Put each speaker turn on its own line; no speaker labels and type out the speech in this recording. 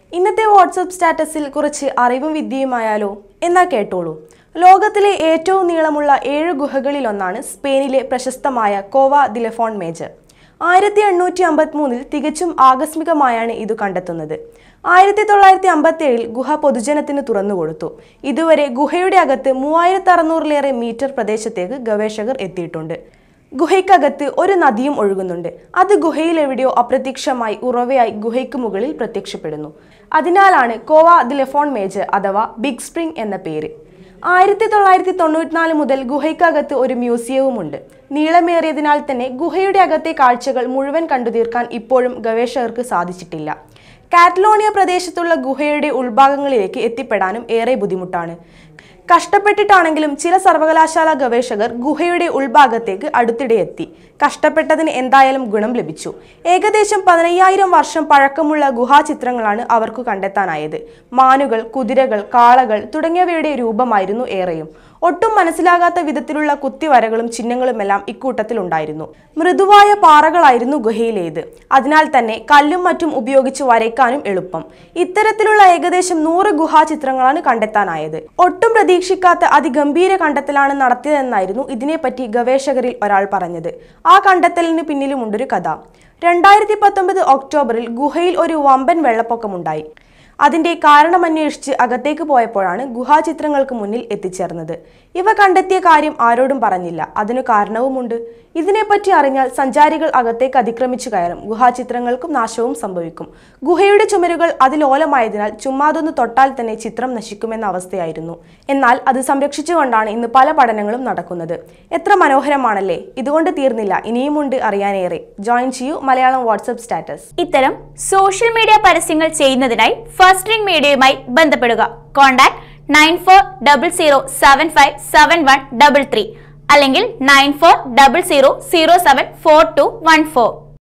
ഇന്നത്തെ വാട്സപ്പ് സ്റ്റാറ്റസിൽ കുറച്ച് അറിവും വിദ്യയുമായാലോ എന്നാ കേട്ടോളൂ ലോകത്തിലെ ഏറ്റവും നീളമുള്ള ഏഴ് ഗുഹകളിലൊന്നാണ് സ്പെയിനിലെ പ്രശസ്തമായ കോവ ദിലഫോൺ മേജർ ആയിരത്തി എണ്ണൂറ്റി അമ്പത്തി മൂന്നിൽ തികച്ചും ആകസ്മികമായാണ് ഇത് കണ്ടെത്തുന്നത് ആയിരത്തി തൊള്ളായിരത്തി അമ്പത്തി ഏഴിൽ ഗുഹ പൊതുജനത്തിന് തുറന്നുകൊടുത്തു ഇതുവരെ ഗുഹയുടെ അകത്ത് മൂവായിരത്തി അറുന്നൂറിലേറെ മീറ്റർ പ്രദേശത്തേക്ക് ഗവേഷകർ എത്തിയിട്ടുണ്ട് ഗുഹയ്ക്കകത്ത് ഒരു നദിയും ഒഴുകുന്നുണ്ട് അത് ഗുഹയിൽ എവിടെയോ അപ്രത്യക്ഷമായി ഉറവയായി ഗുഹയ്ക്ക് മുകളിൽ പ്രത്യക്ഷപ്പെടുന്നു അതിനാലാണ് കോവ ദിലഫോൺ മേജർ അഥവാ ബിഗ് സ്പ്രിംഗ് എന്ന പേര് ആയിരത്തി തൊള്ളായിരത്തി തൊണ്ണൂറ്റിനാല് മുതൽ ഗുഹയ്ക്കകത്ത് ഒരു മ്യൂസിയവുമുണ്ട് നീളമേറിയതിനാൽ തന്നെ ഗുഹയുടെ അകത്തെ കാഴ്ചകൾ മുഴുവൻ കണ്ടുതീർക്കാൻ ഇപ്പോഴും ഗവേഷകർക്ക് സാധിച്ചിട്ടില്ല കാറ്റലോണിയ പ്രദേശത്തുള്ള ഗുഹയുടെ ഉൾഭാഗങ്ങളിലേക്ക് എത്തിപ്പെടാനും ഏറെ ബുദ്ധിമുട്ടാണ് കഷ്ടപ്പെട്ടിട്ടാണെങ്കിലും ചില സർവകലാശാല ഗവേഷകർ ഗുഹയുടെ ഉൾഭാഗത്തേക്ക് അടുത്തിടെ എത്തി കഷ്ടപ്പെട്ടതിന് എന്തായാലും ഗുണം ലഭിച്ചു ഏകദേശം പതിനയ്യായിരം വർഷം പഴക്കമുള്ള ഗുഹാചിത്രങ്ങളാണ് അവർക്ക് കണ്ടെത്താനായത് മാനുകൾ കുതിരകൾ കാളകൾ തുടങ്ങിയവയുടെ രൂപമായിരുന്നു ഏറെയും ഒട്ടും മനസ്സിലാകാത്ത വിധത്തിലുള്ള കുത്തിവരകളും ചിഹ്നങ്ങളുമെല്ലാം ഇക്കൂട്ടത്തിലുണ്ടായിരുന്നു മൃദുവായ പാറകളായിരുന്നു ഗുഹയിലേത് അതിനാൽ തന്നെ കല്ലും മറ്റും ഉപയോഗിച്ച് വരയ്ക്കാനും എളുപ്പം ഇത്തരത്തിലുള്ള ഏകദേശം നൂറ് ഗുഹാചിത്രങ്ങളാണ് കണ്ടെത്താനായത് ഒട്ടും പ്രതീക്ഷിക്കാത്ത അതിഗംഭീര കണ്ടെത്തലാണ് നടത്തിയതെന്നായിരുന്നു ഇതിനെപ്പറ്റി ഗവേഷകരിൽ ഒരാൾ പറഞ്ഞത് ആ കണ്ടെത്തലിന് പിന്നിലുമുണ്ടൊരു കഥ രണ്ടായിരത്തി പത്തൊമ്പത് ഒക്ടോബറിൽ ഗുഹയിൽ ഒരു വമ്പൻ വെള്ളപ്പൊക്കമുണ്ടായി അതിന്റെ കാരണമന്വേഷിച്ച് അകത്തേക്ക് പോയപ്പോഴാണ് ഗുഹാചിത്രങ്ങൾക്ക് മുന്നിൽ എത്തിച്ചേർന്നത് ഇവ കണ്ടെത്തിയ കാര്യം ആരോടും പറഞ്ഞില്ല അതിനു കാരണവുമുണ്ട് ഇതിനെപ്പറ്റി അറിഞ്ഞാൽ സഞ്ചാരികൾ അകത്തേക്ക് അതിക്രമിച്ചു കയറും ഗുഹാചിത്രങ്ങൾക്കും നാശവും സംഭവിക്കും ഗുഹയുടെ ചുമരുകൾ അതിലോലമായതിനാൽ ചുമ്മാതൊന്ന് തൊട്ടാൽ തന്നെ ചിത്രം നശിക്കുമെന്ന അവസ്ഥയായിരുന്നു എന്നാൽ അത് സംരക്ഷിച്ചുകൊണ്ടാണ് ഇന്ന് പല പഠനങ്ങളും നടക്കുന്നത് എത്ര മനോഹരമാണല്ലേ ഇതുകൊണ്ട് തീർന്നില്ല ഇനിയുമുണ്ട് അറിയാനേറെ ജോയിൻ ചെയ്യൂ മലയാളം വാട്സപ്പ് സ്റ്റാറ്റസ്
ഇത്തരം സോഷ്യൽ മീഡിയ പരസ്യങ്ങൾ ചെയ്യുന്നതിനായി ഫസ്റ്റ് റിംഗ് മീഡിയയുമായി ബന്ധപ്പെടുക contact nine four double zero seven five seven one double three അല്ലെങ്കിൽ nine four double zero zero seven four two one four